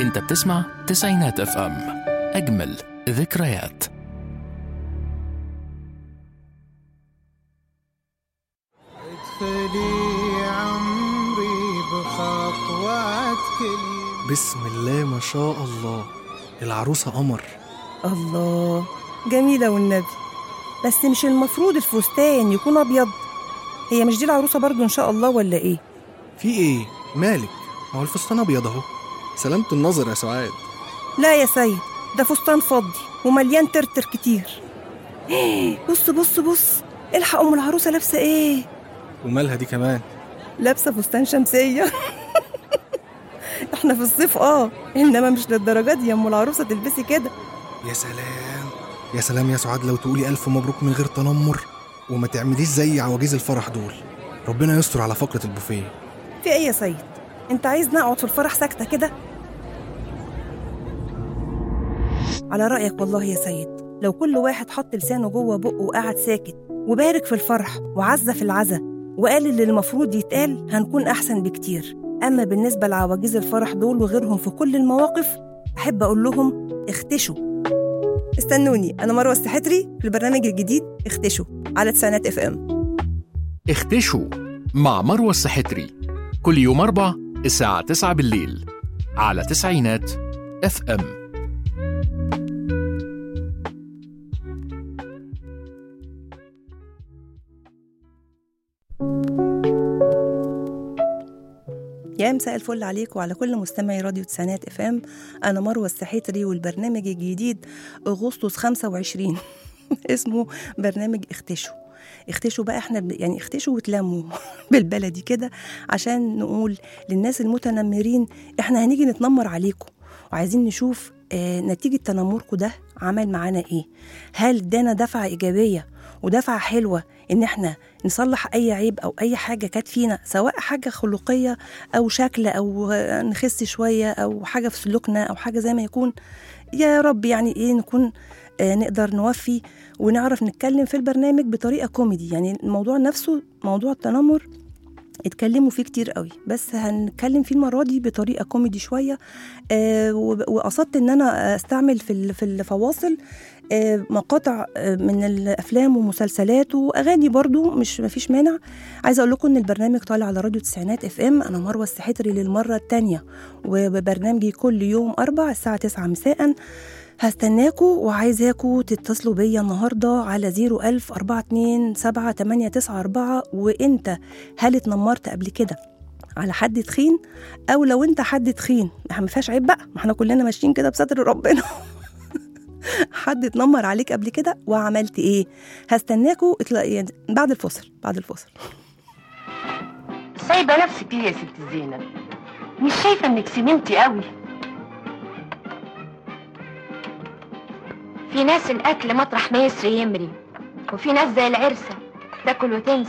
انت بتسمع تسعينات اف ام اجمل ذكريات ادخلي عمري بخطوات كل بسم الله ما شاء الله العروسة قمر الله جميلة والنبي بس مش المفروض الفستان يكون أبيض هي مش دي العروسة برضو إن شاء الله ولا إيه؟ في ايه مالك ما هو الفستان ابيض اهو سلامة النظر يا سعاد لا يا سيد ده فستان فضي ومليان ترتر كتير بص بص بص الحق أم العروسة لابسة إيه؟ ومالها دي كمان لابسة فستان شمسية احنا في الصيف اه انما مش للدرجة دي يا ام العروسة تلبسي كده يا سلام يا سلام يا سعاد لو تقولي ألف مبروك من غير تنمر وما تعمليش زي عواجيز الفرح دول ربنا يستر على فقرة البوفيه في ايه يا سيد انت عايز نقعد في الفرح ساكتة كده على رأيك والله يا سيد لو كل واحد حط لسانه جوه بقه وقعد ساكت وبارك في الفرح وعزة في العزا وقال اللي المفروض يتقال هنكون أحسن بكتير أما بالنسبة لعواجيز الفرح دول وغيرهم في كل المواقف أحب أقول لهم اختشوا استنوني أنا مروة السحتري في البرنامج الجديد اختشوا على تسعينات اف ام اختشوا مع مروة السحتري كل يوم أربع الساعة 9 بالليل على تسعينات اف ام يا مساء الفل عليكم وعلى كل مستمعي راديو تسعينات اف ام انا مروه السحيتري والبرنامج الجديد اغسطس 25 اسمه برنامج اختشوا اختشوا بقى احنا ب- يعني اختشوا وتلموا بالبلدي كده عشان نقول للناس المتنمرين احنا هنيجي نتنمر عليكم وعايزين نشوف اه نتيجة تنمركم ده عمل معانا ايه هل ادانا دفعة ايجابية ودفعة حلوة ان احنا نصلح اي عيب او اي حاجة كانت فينا سواء حاجة خلقية او شكل او آه، نخس شوية او حاجة في سلوكنا او حاجة زي ما يكون يا رب يعني ايه نكون آه، نقدر نوفي ونعرف نتكلم في البرنامج بطريقه كوميدي يعني الموضوع نفسه موضوع التنمر اتكلموا فيه كتير قوي بس هنتكلم فيه المره دي بطريقه كوميدي شويه آه وب- وقصدت ان انا استعمل في ال- في الفواصل آه مقاطع آه من الافلام ومسلسلات واغاني برضو مش مفيش مانع عايزه اقول لكم ان البرنامج طالع على راديو تسعينات اف ام انا مروه السحتري للمره الثانيه وبرنامجي كل يوم اربع الساعه 9 مساء هستناكوا وعايزاكوا تتصلوا بيا النهارده على 01000 427 وانت هل اتنمرت قبل كده على حد تخين او لو انت حد تخين ما فيهاش عيب بقى ما احنا كلنا ماشيين كده بستر ربنا حد اتنمر عليك قبل كده وعملت ايه هستناكوا اطلع يعني بعد الفصل بعد الفصل سايبه نفسك ليه يا ست زينب مش شايفه انك سمنتي قوي في ناس الاكل مطرح ما يسري يمري وفي ناس زي العرسه تاكل وتنسى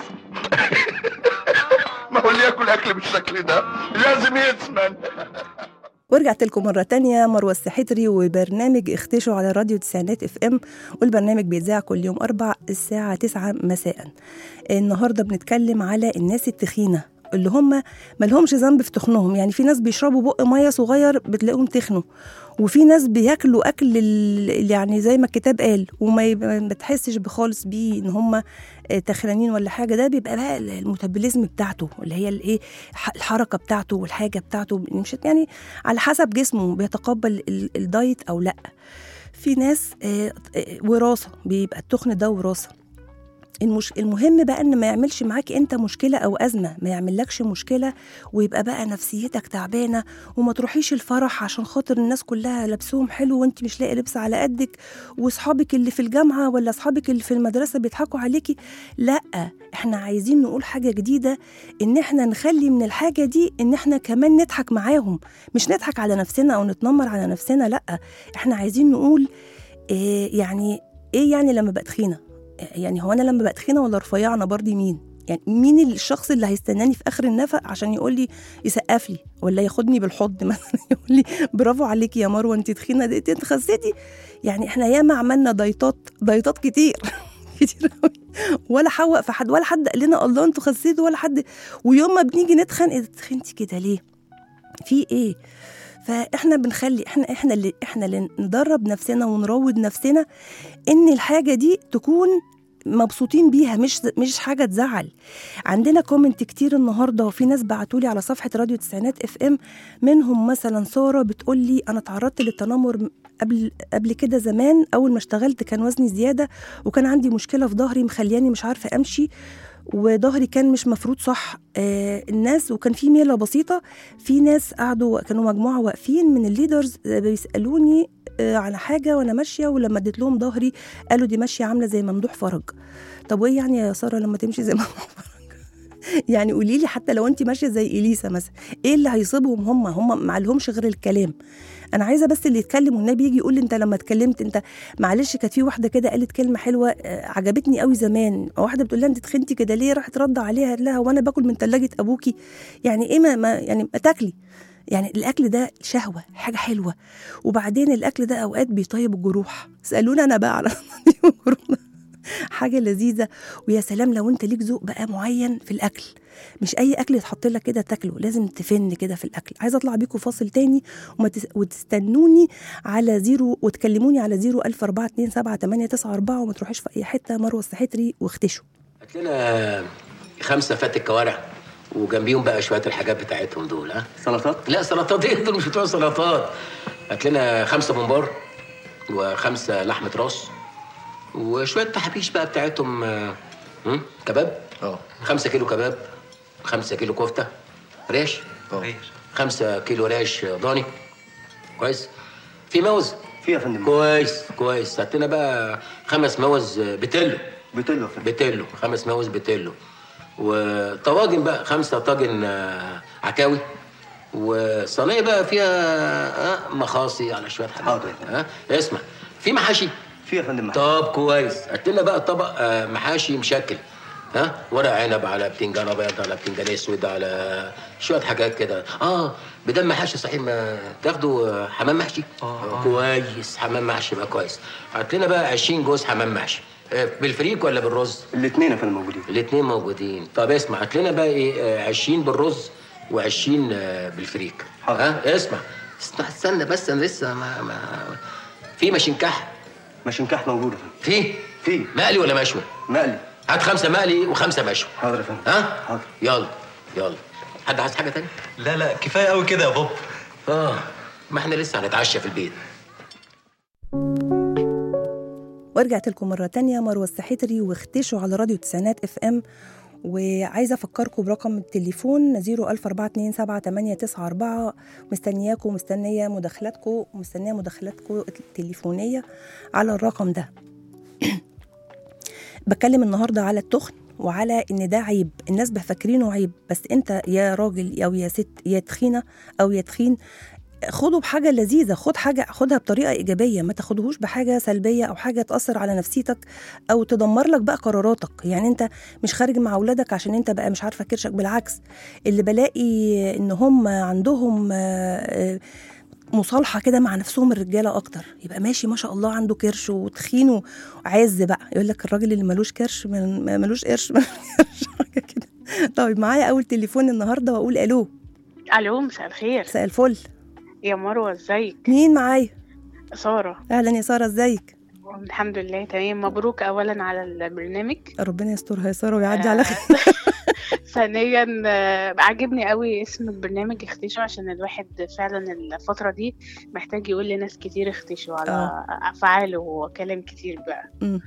ما هو اللي ياكل اكل بالشكل ده لازم يسمن ورجعت لكم مرة تانية مروة السحتري وبرنامج اختشوا على راديو تسعينات اف ام والبرنامج بيتذاع كل يوم أربع الساعة تسعة مساء النهاردة بنتكلم على الناس التخينة اللي هم ملهمش ذنب في تخنهم يعني في ناس بيشربوا بق مية صغير بتلاقيهم تخنوا وفي ناس بياكلوا اكل ال- يعني زي ما الكتاب قال وما يب- ما تحسش بخالص بيه ان هم تخنانين ولا حاجه ده بيبقى بقى الميتابوليزم بتاعته اللي هي الايه ح- الحركه بتاعته والحاجه بتاعته مش يعني على حسب جسمه بيتقبل ال- الدايت او لا في ناس آه، آه، وراثه بيبقى التخن ده وراثه المش... المهم بقى ان ما يعملش معاك انت مشكله او ازمه ما يعملكش مشكله ويبقى بقى نفسيتك تعبانه وما تروحيش الفرح عشان خاطر الناس كلها لبسهم حلو وانت مش لاقي لبس على قدك واصحابك اللي في الجامعه ولا اصحابك اللي في المدرسه بيضحكوا عليكي لا احنا عايزين نقول حاجه جديده ان احنا نخلي من الحاجه دي ان احنا كمان نضحك معاهم مش نضحك على نفسنا او نتنمر على نفسنا لا احنا عايزين نقول إيه يعني ايه يعني لما بقى تخينه يعني هو انا لما بقى تخينه ولا رفيعه انا برضي مين يعني مين الشخص اللي هيستناني في اخر النفق عشان يقول لي يسقف لي ولا ياخدني بالحضن مثلا يقول لي برافو عليكي يا مروه انت تخينه دي انت خسيتي يعني احنا ياما عملنا دايتات دايتات كتير كتير قوي ولا حوق في حد ولا حد قال لنا الله انتوا خسيتوا ولا حد ويوم ما بنيجي نتخن ايه ده تخنتي كده ليه في ايه فاحنا بنخلي احنا احنا اللي احنا اللي ندرب نفسنا ونروض نفسنا ان الحاجه دي تكون مبسوطين بيها مش مش حاجه تزعل عندنا كومنت كتير النهارده وفي ناس بعتولي على صفحه راديو تسعينات اف ام منهم مثلا ساره بتقول لي انا تعرضت للتنمر قبل قبل كده زمان اول ما اشتغلت كان وزني زياده وكان عندي مشكله في ظهري مخلياني مش عارفه امشي وظهري كان مش مفروض صح آه الناس وكان في ميله بسيطه في ناس قعدوا كانوا مجموعه واقفين من الليدرز آه، بيسالوني آه على حاجه وانا ماشيه ولما اديت لهم ظهري قالوا دي ماشيه عامله زي ممدوح فرج طب وايه يعني يا ساره لما تمشي زي ممدوح فرج يعني قولي لي حتى لو انت ماشيه زي اليسا مثلا ايه اللي هيصيبهم هم هم ما لهمش غير الكلام انا عايزه بس اللي يتكلم والنبي يجي يقول لي انت لما اتكلمت انت معلش كانت في واحده كده قالت كلمه حلوه آه، عجبتني قوي زمان واحده بتقول لها انت تخنتي كده ليه راحت رد عليها قال لها وانا باكل من ثلاجه ابوكي يعني ايه ما, ما يعني ما تاكلي يعني الاكل ده شهوه حاجه حلوه وبعدين الاكل ده اوقات بيطيب الجروح اسالوني انا بقى على الجروح. حاجه لذيذه ويا سلام لو انت ليك ذوق بقى معين في الاكل مش اي اكل يتحط لك كده تاكله لازم تفن كده في الاكل عايزه اطلع بيكم فاصل تاني وما تس... وتستنوني على زيرو وتكلموني على زيرو ألف أربعة اتنين سبعة تمانية تسعة أربعة وما تروحيش في أي حتة مروة السحتري واختشوا هات لنا خمسة فاتك كوارع وجنبيهم بقى شوية الحاجات بتاعتهم دول ها سلطات لا سلطات ايه دول مش بتوع سلطات هات لنا خمسة ممبار وخمسة لحمة راس وشوية تحابيش بقى بتاعتهم آه، هم؟ كباب اه خمسة كيلو كباب خمسة كيلو كفتة ريش اه خمسة كيلو ريش ضاني كويس في موز في يا فندم كويس كويس هات لنا بقى خمس موز بتلو بتلو يا فندم بتلو خمس موز بتلو وطواجن بقى خمسة طاجن آه، عكاوي وصينية بقى فيها آه، مخاصي على شوية حاجات حاضر. ها اسمع في محاشي في يا فندم طب كويس هات لنا بقى طبق آه، محاشي مشكل ها ورق عنب على بتنجان ابيض على بتنجان اسود على شويه حاجات كده اه بدل محاشي صحيح ما تاخدوا آه، حمام محشي آه. كويس حمام محشي بقى كويس هات لنا بقى 20 جوز حمام محشي آه، بالفريك ولا بالرز الاثنين يا فندم موجودين الاثنين موجودين طب اسمع هات لنا بقى ايه آه، 20 بالرز و20 بالفريك حاضر. ها اسمع اسمع استنى بس انا لسه ما, ما في مشنكح مشنكح موجود يا فندم في في مقلي ولا مشوي مقلي هات خمسة مقلي وخمسة مشوي حاضر يا فندم ها؟ حاضر يلا يلا حد عايز حاجة تانية؟ لا لا كفايه قوي كده يا بوب اه ما احنا لسه هنتعشى في البيت ورجعت لكم مرة تانية مروة السحتري واختشوا على راديو تسعينات اف ام وعايزة أفكركم برقم التليفون 01427 مستنياكم مستنية مداخلاتكم مستنية مداخلاتكم التليفونية على الرقم ده بتكلم النهاردة على التخن وعلى ان ده عيب الناس بفاكرينه عيب بس انت يا راجل او يا ست يا تخينه او يا تخين خده بحاجه لذيذه خد حاجه خدها بطريقه ايجابيه ما تاخدهوش بحاجه سلبيه او حاجه تاثر على نفسيتك او تدمر لك بقى قراراتك يعني انت مش خارج مع اولادك عشان انت بقى مش عارفه كرشك بالعكس اللي بلاقي ان هم عندهم آه، آه، مصالحه كده مع نفسهم الرجاله اكتر يبقى ماشي ما شاء الله عنده كرش وتخين وعز بقى يقول لك الراجل اللي ملوش كرش من- ما- ملوش قرش ملوش قرش حاجه كده طيب معايا اول تليفون النهارده واقول الو الو مساء الخير مساء الفل يا مروه ازيك مين معايا ساره اهلا يا ساره ازيك الحمد لله تمام مبروك اولا على البرنامج ربنا يسترها يا ساره ويعدي على خير ثانيا آه، عاجبني قوي اسم البرنامج اختشوا عشان الواحد فعلا الفتره دي محتاج يقول لناس كتير اختشوا على آه. افعال وكلام كتير بقى مم.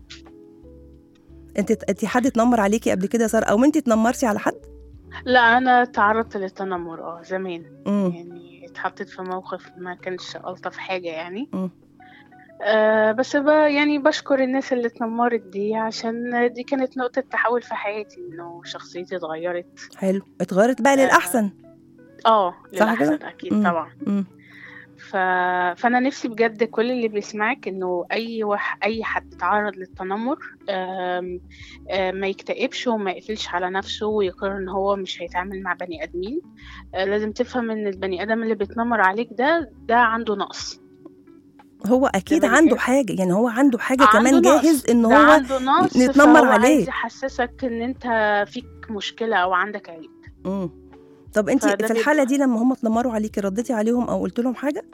انت انت حد اتنمر عليكي قبل كده يا ساره او انت اتنمرتي على حد لا انا تعرضت للتنمر اه زمان امم يعني اتحطيت في موقف ما كانش الطف حاجه يعني مم. آه بس ب يعني بشكر الناس اللي اتنمرت دي عشان دي كانت نقطة تحول في حياتي انه شخصيتي اتغيرت حلو اتغيرت بقى للاحسن اه صح كده؟ للأحسن اكيد مم. طبعا امم ف... فانا نفسي بجد كل اللي بيسمعك انه اي وح... اي حد اتعرض للتنمر آم... آم... ما يكتئبش وما يقفلش على نفسه ويقرر ان هو مش هيتعامل مع بني ادمين آه لازم تفهم ان البني ادم اللي بيتنمر عليك ده ده عنده نقص هو اكيد بني عنده آدم. حاجه يعني هو عنده حاجه عنده كمان نقص. جاهز ان ده هو عنده نقص نتنمر فهو عليه. عايز يحسسك ان انت فيك مشكلة او عندك عيب امم طب انت فده في الحاله دي لما هم اتنمروا عليكي رديتي عليهم او قلت لهم حاجه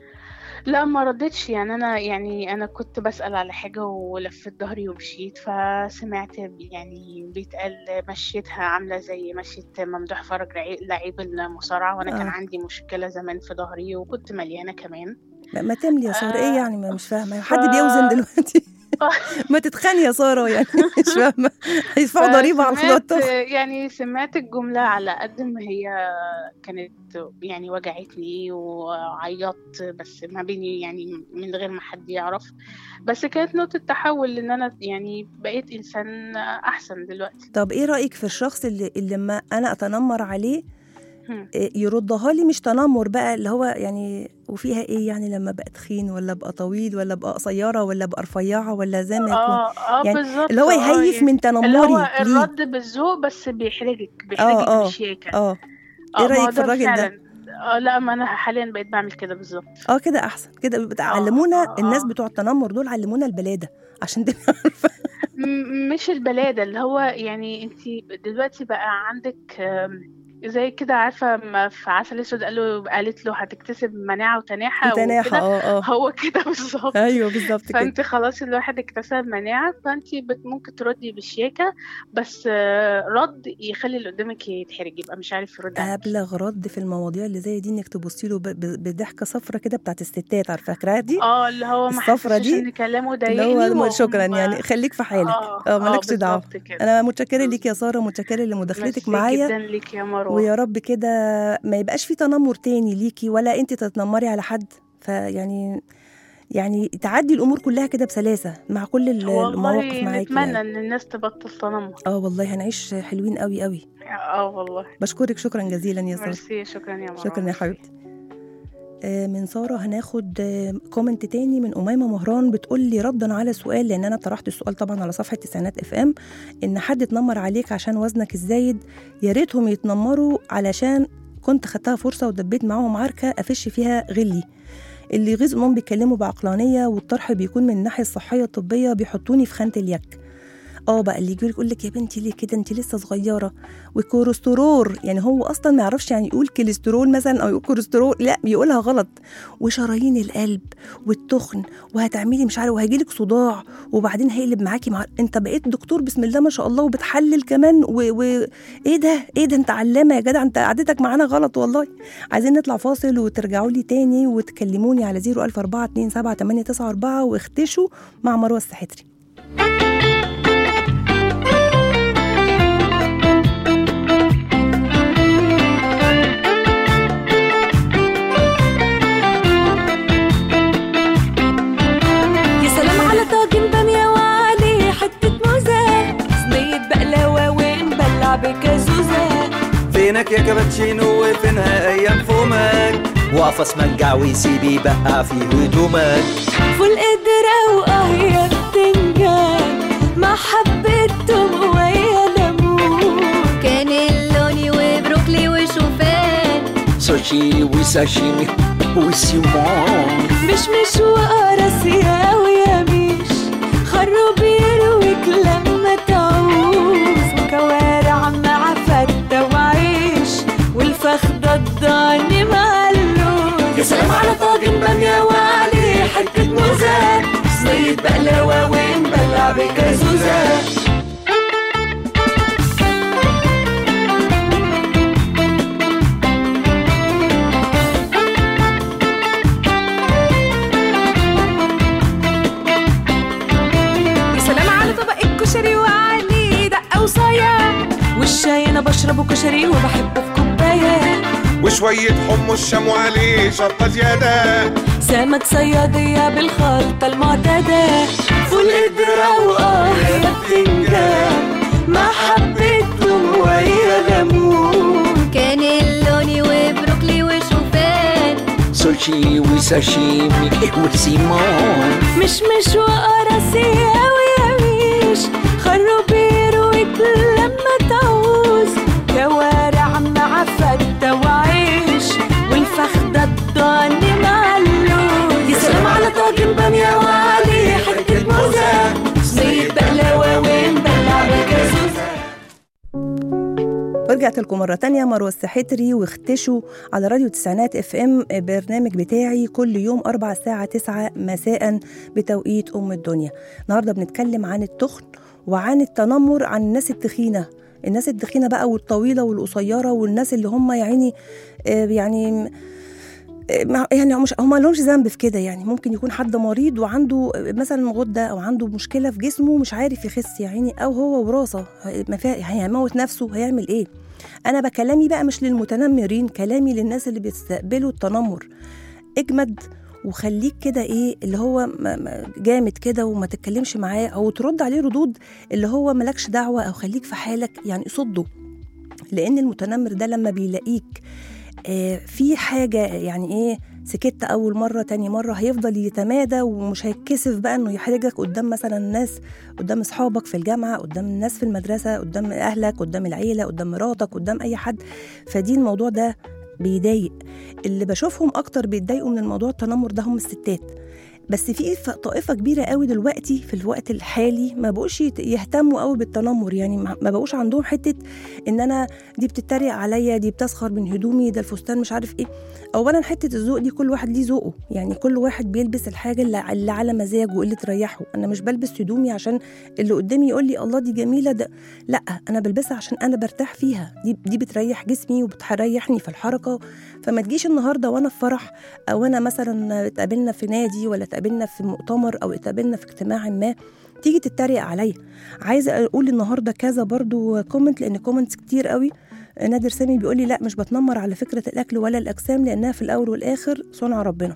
لا ما ردتش يعني انا يعني انا كنت بسأل على حاجة ولفيت ظهري ومشيت فسمعت يعني بيتقال مشيتها عاملة زي مشيت ممدوح فرج لعي- لعيب المصارعة وانا كان آه. عندي مشكلة زمان في ظهري وكنت مليانة كمان ما- ما تملي يا ساره ايه يعني ما مش فاهمه ف- حد بيوزن دلوقتي ما تتخاني يا ساره يعني مش فاهمه هيدفعوا ضريبه على خضار فسمعت- الطبخ يعني سمعت الجملة على قد ما هي كانت يعني وجعتني وعيطت بس ما بيني يعني من غير ما حد يعرف بس كانت نقطة تحول ان انا يعني بقيت انسان احسن دلوقتي طب ايه رايك في الشخص اللي, اللي لما انا اتنمر عليه هم. إيه، يردها لي مش تنمر بقى اللي هو يعني وفيها ايه يعني لما ابقى تخين ولا ابقى طويل ولا ابقى قصيره ولا ابقى رفيعه ولا زي ما يكون اه اه يعني بالظبط اللي هو آه، يهيف يعني من اللي هو تنمري ليه الرد بالذوق بس بيحرجك بيحرجك اه بشياكة اه اه ايه ما هو رايك في ده الراجل ده فعلا اه لا ما انا حاليا بقيت بعمل كده بالظبط اه كده احسن كده بت- علمونا آه، الناس آه. بتوع التنمر دول علمونا البلاده عشان تبقى م- مش البلادة اللي هو يعني انت دلوقتي بقى عندك آم، زي كده عارفة ما في عسل اسود قالوا قالت له هتكتسب مناعة وتناحة وتناحة، وكده اه، اه. هو كده بالظبط ايوه بالظبط كده فانت خلاص الواحد اكتسب مناعة فانت بت- ممكن تردي بشياكة بس آه، رد يخلي اللي قدامك يتحرج يبقى مش عارف يرد عليك ابلغ رد في المواضيع اللي زي دي انك تبصي له ب- ب- بضحكه صفرة كده بتاعت الستات عارفه فاكراها دي اه اللي هو ما الصفرة حسسش دي ان كلامه اللي ضايقني هو وهم- شكرا يعني خليك في حالك اه اه مالكش اه دعوه بالظبط كده انا متشكره ليك يا ساره متشكره لمداخلتك ميرسي معايا جدا ليك يا مروة ويا رب كده ما يبقاش في تنمر تاني ليكي ولا انت تتنمري على حد فيعني يعني تعدي الامور كلها كده بسلاسه مع كل ال- المواقف والله معاكي نتمنى يعني. ان الناس تبطل تنمر اه والله هنعيش حلوين قوي قوي اه والله بشكرك شكرا جزيلا يا ساره ميرسي شكرا يا مروة شكرا يا حبيبتي آه، من ساره هناخد آه، كومنت تاني من اميمه مهران بتقول لي ردا على سؤال لان انا طرحت السؤال طبعا على صفحه تسعينات اف ام ان حد اتنمر عليك عشان وزنك الزايد يا ريتهم يتنمروا علشان كنت خدتها فرصه ودبيت معاهم عركه افش فيها غلي اللي يغيظ انهم بيتكلموا بعقلانيه والطرح بيكون من الناحيه الصحيه الطبيه بيحطوني في خانه اليك اه بقى اللي يجي يقول لك يا بنتي ليه كده انت لسه صغيره والكوليسترول يعني هو اصلا ما يعرفش يعني يقول كوليسترول مثلا او يقول كوليسترول لا بيقولها غلط وشرايين القلب والتخن وهتعملي مش عارف وهيجيلك صداع وبعدين هيقلب معاكي مع انت بقيت دكتور بسم الله ما شاء الله وبتحلل كمان و... و... ايه ده ايه ده انت علامه يا جدع انت قعدتك معانا غلط والله عايزين نطلع فاصل وترجعوا لي تاني وتكلموني على 004278994 واختشوا مع مروه السحتري يا سلام على طاجن بامية وعليه حتة موزة صينية بقلاوة ونبلع بكازوزة فينك يا كابتشينو وفينها ايام فمك واقفة اسمنجع ويسيبي بقع في هدومك فول قدرة واه يا بتنجان مع حبة توم ويا ليمون كانيلوني وبروكلي وشوفان سوشي وساشيمي وسيمون مش مش وقراصية ويا مش خروب يرويك لما تعوز كوارع مع فتة وعيش والفخدة الضاني مع اللوز يا سلام على طاجن بامية وعليه حتة موزة صينية بقلاوة ونبلع بكازوزة يا سلام على طبق الكشري وعليه دقة وصايا والشاي انا بشربه كشري وبحبه في كوبايه وشوية حمص شام وعليه شطة زيادة سمك صيادية بالخلطة المعتادة فول قدرة وآه يا بتنجان مع حبة توم ويا ليمون كانيلوني وبروكلي وشوفان سوشي وساشيمي وسيمون مش مش وقراصية ويا ميش خروب يرويك لما تعوز كوارع مع فتة وعيش والفخدة الضاني مع اللوز يا سلام على طاجن بامية وعليه حتة موزة صينية بقلاوة ونبلع بكازوزة ورجعت لكم لكم مرة تانية مروة السحتري واختشوا على راديو تسعينات اف ام برنامج بتاعي كل يوم أربع الساعة تسعة مساء بتوقيت أم الدنيا النهاردة بنتكلم عن التخن وعن التنمر عن الناس التخينة الناس التخينة بقى والطويلة والقصيرة والناس اللي هم يعني آه، يعني مع- يعني مش هم لهمش ذنب في كده يعني ممكن يكون حد مريض وعنده مثلا غده او عنده مشكله في جسمه مش عارف يخس يا عيني او هو وراثه ما فيها يعني هيموت نفسه هيعمل ايه انا بكلامي بقى مش للمتنمرين كلامي للناس اللي بيستقبلوا التنمر اجمد وخليك كده ايه اللي هو م- م- جامد كده وما تتكلمش معاه او ترد عليه ردود اللي هو ملكش دعوه او خليك في حالك يعني صده لان المتنمر ده لما بيلاقيك آه، في حاجة يعني ايه سكت أول مرة تاني مرة هيفضل يتمادى ومش هيتكسف بقى إنه يحرجك قدام مثلا الناس قدام أصحابك في الجامعة قدام الناس في المدرسة قدام أهلك قدام العيلة قدام مراتك قدام أي حد فدي الموضوع ده بيضايق اللي بشوفهم أكتر بيتضايقوا من الموضوع التنمر ده هم الستات بس في ف- طائفة كبيرة قوي دلوقتي في الوقت الحالي ما بقوش يت- يهتموا قوي بالتنمر يعني ما ما بقوش عندهم حتة ان انا دي بتتريق عليا دي بتسخر من هدومي ده الفستان مش عارف ايه اولا حته الذوق دي كل واحد ليه ذوقه يعني كل واحد بيلبس الحاجه اللي, اللي على مزاجه اللي تريحه انا مش بلبس هدومي عشان اللي قدامي يقول لي الله دي جميله ده لا انا بلبسها عشان انا برتاح فيها دي دي بتريح جسمي وبتريحني في الحركه فما تجيش النهارده وانا في فرح او انا مثلا اتقابلنا في نادي ولا اتقابلنا في مؤتمر او اتقابلنا في اجتماع ما تيجي تتريق عليا عايزه اقول النهارده كذا برضو كومنت لان كومنتس كتير قوي نادر سامي بيقول لي لا مش بتنمر على فكره الاكل ولا الاجسام لانها في الاول والاخر صنع ربنا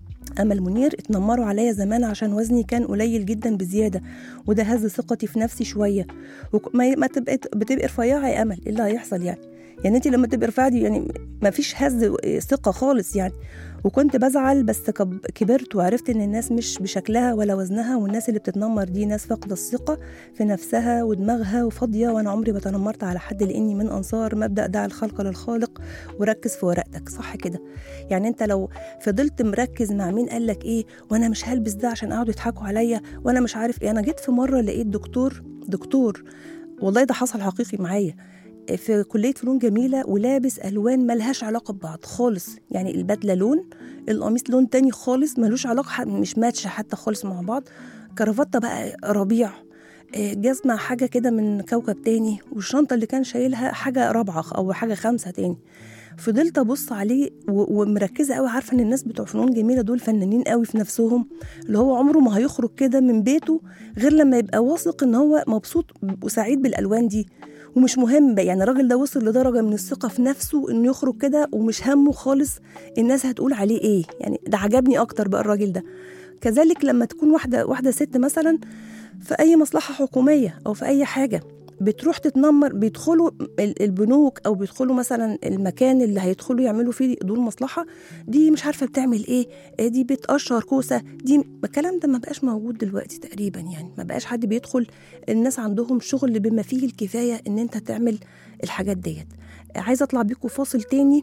امل منير اتنمروا عليا زمان عشان وزني كان قليل جدا بزياده وده هز ثقتي في نفسي شويه وك- ما ما تبقى بتبقى رفيعه يا امل ايه اللي هيحصل يعني يعني انت لما تبقي رفيعه دي يعني ما فيش هز ثقه خالص يعني وكنت بزعل بس كب- كبرت وعرفت ان الناس مش بشكلها ولا وزنها والناس اللي بتتنمر دي ناس فاقده الثقه في نفسها ودماغها وفاضيه وانا عمري ما تنمرت على حد لاني من انصار مبدا دع الخلق للخالق وركز في ورقتك صح كده يعني انت لو فضلت مركز مع مين قال لك ايه وانا مش هلبس ده عشان قعدوا يضحكوا عليا وانا مش عارف ايه انا جيت في مره لقيت دكتور دكتور والله ده حصل حقيقي معايا في كلية فنون جميلة ولابس ألوان ملهاش علاقة ببعض خالص يعني البدلة لون القميص لون تاني خالص ملوش علاقة ح- مش ماتش حتى خالص مع بعض كرافتة بقى ربيع آه، جزمة حاجة كده من كوكب تاني والشنطة اللي كان شايلها حاجة رابعة أو حاجة خمسة تاني فضلت ابص عليه و- ومركزه قوي عارفه ان الناس بتوع فنون جميله دول فنانين قوي في نفسهم اللي هو عمره ما هيخرج كده من بيته غير لما يبقى واثق ان هو مبسوط وسعيد بالالوان دي ومش مهم بقى يعني الراجل ده وصل لدرجه من الثقه في نفسه انه يخرج كده ومش همه خالص الناس هتقول عليه ايه يعني ده عجبني اكتر بقى الراجل ده كذلك لما تكون واحده واحده ست مثلا في اي مصلحه حكوميه او في اي حاجه بتروح تتنمر بيدخلوا ال- البنوك او بيدخلوا مثلا المكان اللي هيدخلوا يعملوا فيه دول مصلحه دي مش عارفه بتعمل ايه آه، دي بتقشر كوسه دي الكلام ده ما بقاش موجود دلوقتي تقريبا يعني ما بقاش حد بيدخل الناس عندهم شغل بما فيه الكفايه ان انت تعمل الحاجات ديت عايزه اطلع بيكم فاصل تاني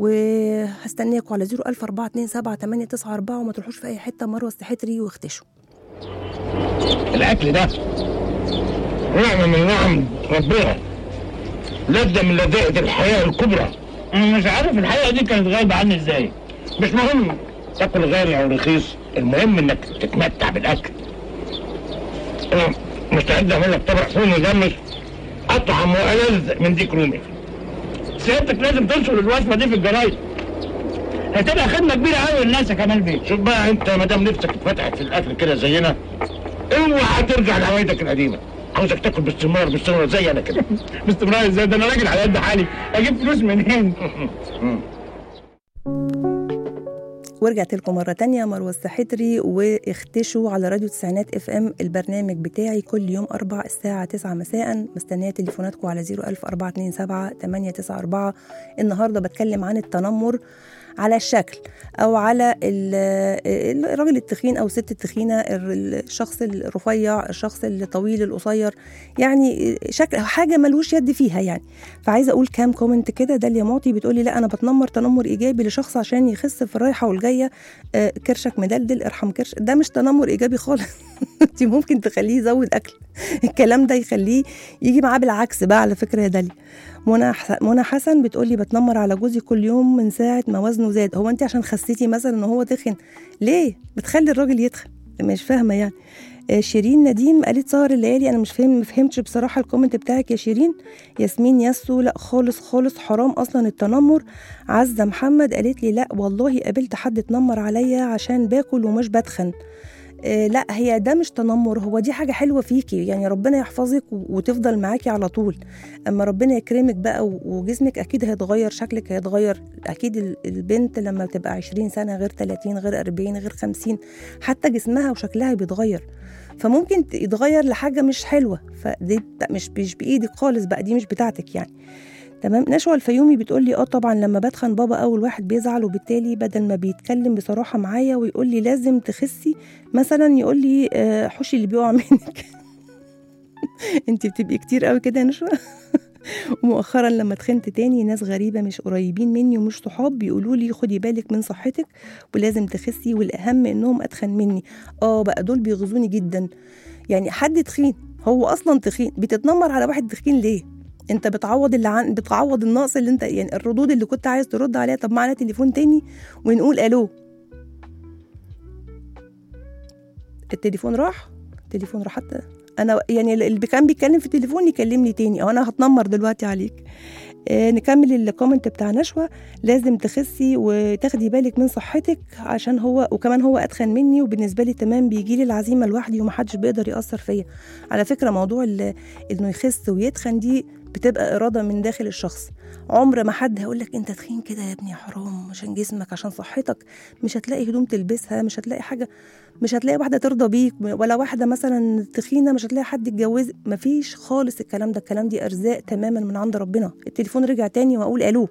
وهستناكم على 01427 وما تروحوش في اي حته مروه السحتري واختشوا الاكل ده نعمه من نعم ربنا لذة من لذائذ الحياه الكبرى انا مش عارف الحقيقه دي كانت غايبه عني ازاي مش مهم تاكل غالي او رخيص المهم انك تتمتع بالاكل انا مستعد اعمل لك طبق فول مجمس اطعم والذ من ديك رومي سيادتك لازم تنشر الوصفه دي في الجرايد هتبقى خدمه كبيره قوي للناس يا كمال بيه شوف بقى انت ما دام نفسك اتفتحت في الاكل كده زينا اوعى ترجع لهوايتك القديمه عاوزك تاكل باستمرار باستمرار زي انا كده باستمرار ازاي ده انا راجل على قد حالي اجيب فلوس منين ورجعت لكم مرة تانية مروة السحتري واختشوا على راديو تسعينات اف ام البرنامج بتاعي كل يوم أربع الساعة تسعة مساء مستنية تليفوناتكم على زيرو ألف أربعة اتنين سبعة تمانية تسعة أربعة النهاردة بتكلم عن التنمر على الشكل أو على ال- الراجل التخين أو الست التخينة الشخص الرفيع الشخص الطويل القصير يعني شكل حاجة ملوش يد فيها يعني فعايزة أقول كام كومنت كده داليا معطي بتقولي لا أنا بتنمر تنمر إيجابي لشخص عشان يخس في الرايحة والجاية آه، كرشك مدلدل ارحم كرش ده مش تنمر إيجابي خالص انت ممكن تخليه يزود أكل الكلام ده يخليه يجي معاه بالعكس بقى على فكرة يا داليا منى ح- منى حسن بتقولي بتنمر على جوزي كل يوم من ساعه ما وزنه زاد هو انت عشان خسيتي مثلا ان هو تخن ليه بتخلي الراجل يتخن مش فاهمه يعني آه، شيرين نديم قالت سهر الليالي انا مش فاهم ما فهمتش بصراحه الكومنت بتاعك يا شيرين ياسمين ياسو لا خالص خالص حرام اصلا التنمر عزه محمد قالت لي لا والله قابلت حد اتنمر عليا عشان باكل ومش بتخن آه، لا هي ده مش تنمر هو دي حاجة حلوة فيكي يعني ربنا يحفظك و- وتفضل معاكي على طول أما ربنا يكرمك بقى و- وجسمك أكيد هيتغير شكلك هيتغير أكيد ال- البنت لما بتبقى 20 سنة غير 30 غير 40 غير 50 حتى جسمها وشكلها بيتغير فممكن ت- يتغير لحاجة مش حلوة فدي بت- مش مش بإيدك خالص بقى دي مش بتاعتك يعني تمام نشوى الفيومي بتقول لي اه طبعا لما بتخن بابا اول واحد بيزعل وبالتالي بدل ما بيتكلم بصراحه معايا ويقول لي لازم تخسي مثلا يقول لي آه، حوشي اللي بيقع منك انت بتبقي كتير قوي كده يا نشوى ومؤخرا لما تخنت تاني ناس غريبة مش قريبين مني ومش صحاب بيقولوا لي خدي بالك من صحتك ولازم تخسي والأهم إنهم أتخن مني اه بقى دول بيغزوني جدا يعني حد تخين هو أصلا تخين بتتنمر على واحد تخين ليه؟ انت بتعوض اللي عن بتعوض النقص اللي انت يعني الردود اللي كنت عايز ترد عليها طب معنا تليفون تاني ونقول الو التليفون راح التليفون راح حتى انا يعني اللي كان بيتكلم في التليفون يكلمني تاني او انا هتنمر دلوقتي عليك آه نكمل الكومنت بتاع نشوى لازم تخسي وتاخدي بالك من صحتك عشان هو وكمان هو اتخن مني وبالنسبه لي تمام بيجي لي العزيمه لوحدي ومحدش بيقدر ياثر فيا على فكره موضوع ال- انه يخس ويتخن دي بتبقى اراده من داخل الشخص عمر ما حد هيقول لك انت تخين كده يا ابني حرام عشان جسمك عشان صحتك مش هتلاقي هدوم تلبسها مش هتلاقي حاجه مش هتلاقي واحده ترضى بيك ولا واحده مثلا تخينه مش هتلاقي حد يتجوز مفيش خالص الكلام ده الكلام دي ارزاق تماما من عند ربنا التليفون رجع تاني واقول الو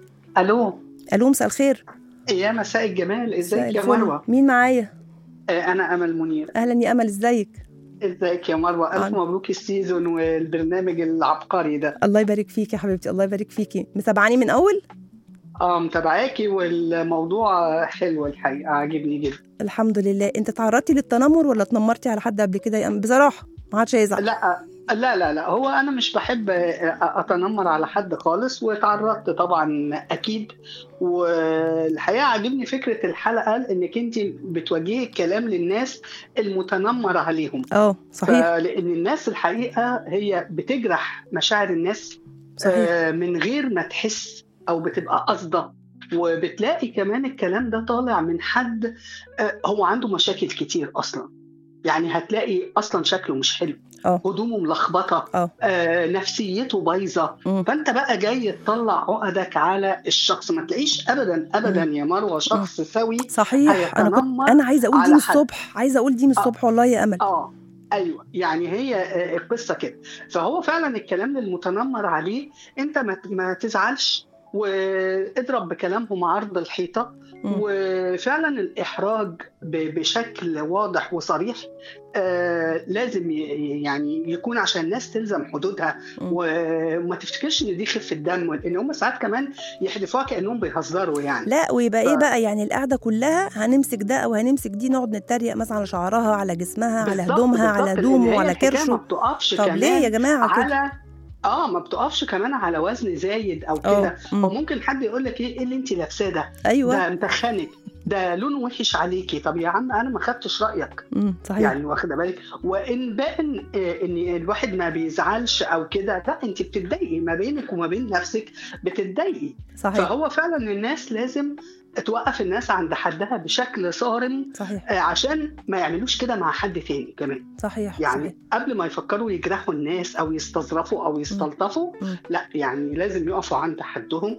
الو الو مساء الخير يا مساء الجمال مساء ازيك يا الفل. مروه مين معايا آه، انا امل منير اهلا يا امل ازيك ازيك يا مروه الف مبروك السيزون والبرنامج العبقري ده الله يبارك فيك يا حبيبتي الله يبارك فيكي متابعاني من اول اه متابعاكي والموضوع حلو الحقيقه عاجبني جدا الحمد لله انت تعرضتي للتنمر ولا اتنمرتي على حد قبل كده يا أم- بصراحه ما حدش هيزعل لا لا لا لا هو انا مش بحب اتنمر على حد خالص وتعرضت طبعا اكيد والحقيقه عاجبني فكره الحلقه انك انت بتوجهي الكلام للناس المتنمر عليهم اه صحيح لان الناس الحقيقه هي بتجرح مشاعر الناس صحيح. آه، من غير ما تحس او بتبقى قاصده وبتلاقي كمان الكلام ده طالع من حد آه، هو عنده مشاكل كتير اصلا يعني هتلاقي اصلا شكله مش حلو اه هدومه ملخبطه اه آه نفسيته بايظه فانت بقى جاي تطلع عقدك على الشخص ما تلاقيش ابدا ابدا يا مروه شخص سوي صحيح انا كنت هيتنمر انا عايزه اقول دي على من حد. الصبح عايزه اقول دي من الصبح والله يا امل اه ايوه يعني هي آه، القصه كده فهو فعلا الكلام المتنمر عليه انت ما ما تزعلش واضرب بكلامهم عرض الحيطه وفعلا الاحراج ب- بشكل واضح وصريح آه لازم ي- يعني يكون عشان الناس تلزم حدودها وما تفتكرش ان دي خفه دم لان هم ساعات كمان يحدفوها كانهم بيهزروا يعني لا ويبقى ايه ف- بقى يعني القعده كلها هنمسك ده او هنمسك دي نقعد نتريق مثلا على شعرها على جسمها على بالظبط، هدومها على بالظبط، لأن هدومه هي وعلى الحكاية كرشه ما بتقفش طب كمان ليه يا جماعه كده على اه ما بتقفش كمان على وزن زايد او آه، كده مم. او ممكن حد يقول لك ايه إيه اللي انت لابساه ده أيوة. ده متخنك ده لونه وحش عليكي طب يا عم انا ما خدتش رايك امم صحيح يعني واخده بالك وان بان آه، ان الواحد ما بيزعلش او كده لا انت بتتضايقي ما بينك وما بين نفسك بتتضايقي صحيح. فهو فعلا الناس لازم توقف الناس عند حدها بشكل صارم صحيح آه، عشان ما يعملوش كده مع حد تاني كمان صحيح يعني صحيح. قبل ما يفكروا يجرحوا الناس او يستظرفوا او يستلطفوا لا يعني لازم يقفوا عند حدهم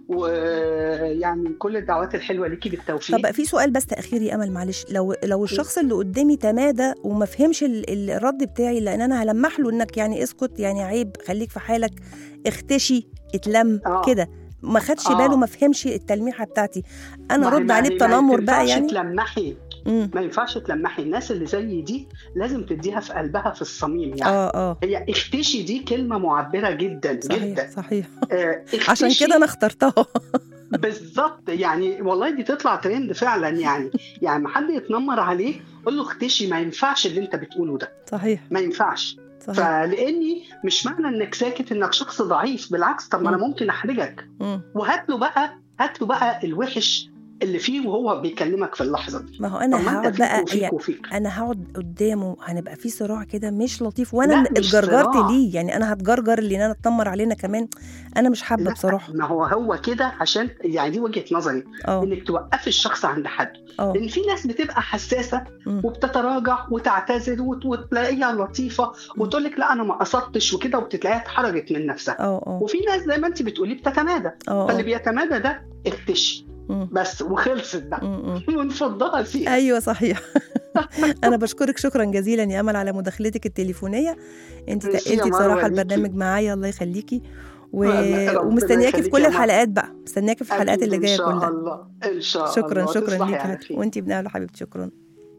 ويعني كل الدعوات الحلوه ليكي بالتوفيق طب في سؤال بس تاخير يا امل معلش لو لو الشخص اللي قدامي تمادى وما فهمش ال- ال- الرد بتاعي لان انا هلمح له انك يعني اسكت يعني عيب خليك في حالك اختشي اتلم آه. كده ما خدش آه. باله ما فهمش التلميحه بتاعتي انا ما هي- ارد ما عليه هي- بتنمر ما بقى ينفعش يعني تلمحي مم. ما ينفعش تلمحي الناس اللي زي دي لازم تديها في قلبها في الصميم يعني اه اه هي اختشي دي كلمه معبره جدا صحيح جدا صحيح آه عشان اختشي كده انا اخترتها بالظبط يعني والله دي تطلع ترند فعلا يعني يعني ما حد يتنمر عليه قول له اختشي ما ينفعش اللي انت بتقوله ده صحيح ما ينفعش صحيح. فلاني مش معنى انك ساكت انك شخص ضعيف بالعكس طب ما انا ممكن احرجك مم. وهات له بقى هات له بقى الوحش اللي فيه وهو بيكلمك في اللحظه دي ما هو طب انا ما أنت هقعد فيك بقى وفيك يعني وفيك. انا هقعد قدامه هنبقى في صراع كده مش لطيف وانا لا، اللي مش اتجرجرت صراع. ليه يعني انا هتجرجر اللي انا اتنمر علينا كمان انا مش حابه بصراحه ما هو هو كده عشان يعني دي وجهه نظري اه انك توقفي الشخص عند حد اه لان في ناس بتبقى حساسه مم. وبتتراجع وتعتذر وت- وتلاقيها لطيفه وتقول لك لا انا ما قصدتش وكده وبتلاقيها اتحرجت من نفسها اه اه وفي ناس زي ما انت بتقولي بتتمادى اه فاللي اه بيتمادى ده اختشي مم. بس وخلصت بقى مم. مم. ونفضها فيها ايوه صحيح انا بشكرك شكرا جزيلا يا امل على مداخلتك التليفونيه انت ميرسي يا تقلتي مروة بصراحه ليكي. البرنامج معايا الله يخليكي و... ربنا ومستنياكي في يخليكي كل يا مروة. الحلقات بقى مستنياكي في الحلقات أكيد اللي ان جايه شاء كلها الله ان شاء شكرا الله شكرا تصبحي ليك على حبيبتي خير. وانتي بنعمل حبيبتي شكرا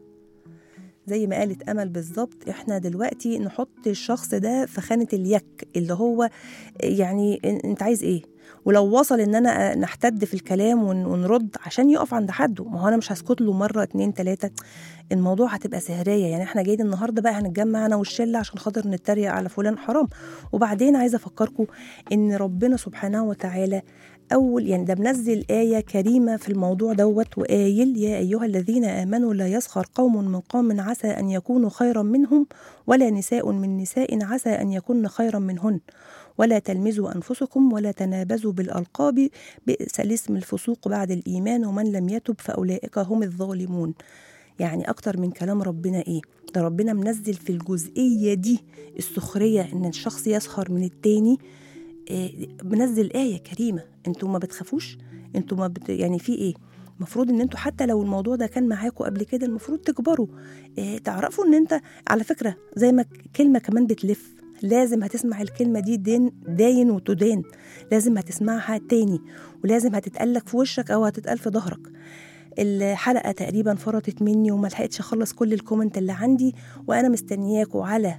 زي ما قالت امل بالظبط احنا دلوقتي نحط الشخص ده في خانه اليك اللي هو يعني إن- انت عايز ايه ولو وصل ان انا نحتد في الكلام ون- ونرد عشان يقف عند حده ما هو انا مش هسكت له مره اتنين تلاته الموضوع هتبقى سهريه يعني احنا جايين النهارده بقى هنتجمع انا والشله عشان خاطر نتريق على فلان حرام وبعدين عايزه افكركم ان ربنا سبحانه وتعالى أول يعني ده منزل آية كريمة في الموضوع دوت وقايل يا أيها الذين آمنوا لا يسخر قوم من قوم عسى أن يكونوا خيرا منهم ولا نساء من نساء عسى أن يكون خيرا منهن ولا تلمزوا أنفسكم ولا تنابزوا بالألقاب بئس الاسم الفسوق بعد الإيمان ومن لم يتب فأولئك هم الظالمون يعني أكتر من كلام ربنا إيه ده ربنا منزل في الجزئية دي السخرية إن الشخص يسخر من التاني إيه، منزل آية كريمة انتوا ما بتخافوش انتوا ما بت... يعني في ايه المفروض ان انتوا حتى لو الموضوع ده كان معاكم قبل كده المفروض تكبروا إيه تعرفوا ان انت على فكرة زي ما ك- كلمة كمان بتلف لازم هتسمع الكلمة دي دين داين وتدان لازم هتسمعها تاني ولازم هتتقالك في وشك او هتتقال في ظهرك الحلقة تقريبا فرطت مني وما لحقتش اخلص كل الكومنت اللي عندي وانا مستنياكوا على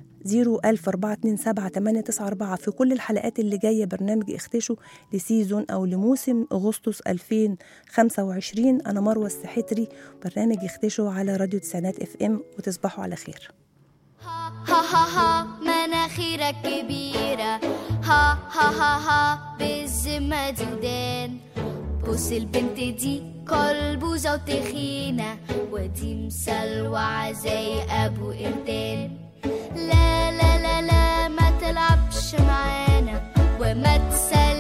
01427 في كل الحلقات اللي جاية برنامج اختشوا لسيزون أو لموسم أغسطس 2025 أنا مروة السحتري برنامج اختشوا على راديو تسعينات اف ام وتصبحوا على خير ها ها ها مناخيرك كبيرة ها ها ها ها بالذمة دي ودان بص البنت دي قلبوزة وتخينة ودي مسلوعة زي أبو إردان لا لا لا لا ما تلعبش معانا وما تسال